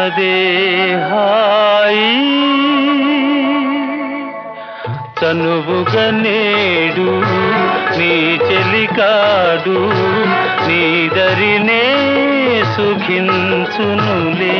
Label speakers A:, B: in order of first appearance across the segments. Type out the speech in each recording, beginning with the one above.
A: ఉన్నదే హాయి చనువుగా నేడు నీ చెలికాడు నీ దరినే సుఖించునులే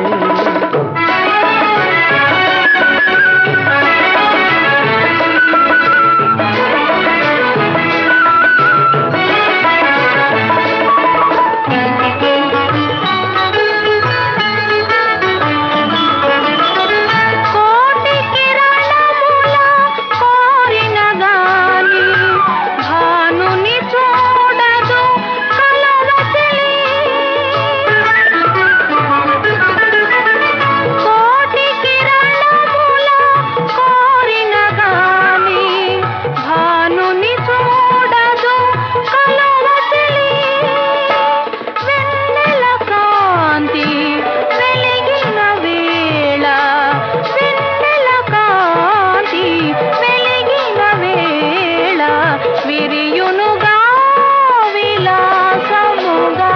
B: కోటి కిరణముల కోరిన గాని భానుని చూడదు కలవచలి కోటి కిరణముల కోరిన గాని భానుని చూడదు కలవచలి వెన్నెల కాంతి వెలిగిన వేళ వెన్నెల కాంతి వెలిగిన వేళ విరియునుగా విలాసముగా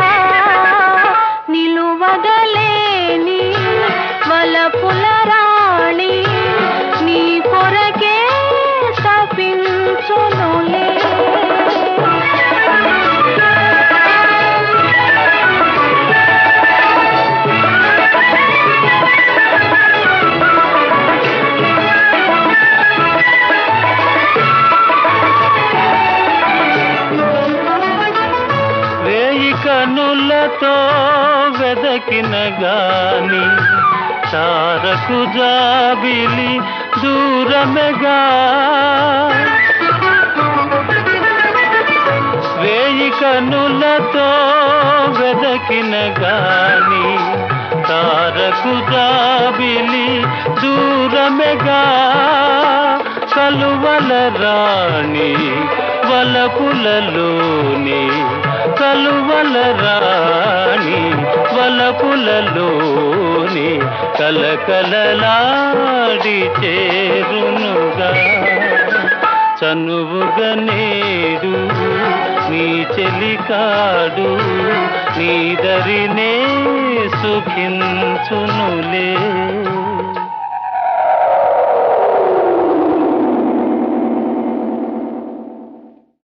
B: నిలువగలేని వలపుల రాణి నీ కొరకే తపించునులే
A: వేయి కనులతో వెదకిన గాని తారకు జాబిలి దూరమెగా వేయి కనులతో వెదకిన గాని తారకు జాబిలి దూరమెగా కలువల రాణి వలపులలోని కలువల రాణి వలపులలోని కలకలలాడి చేరునుగా చనువుగా నేడు నీ చెలికాడు నీ దరినే సుఖించునులే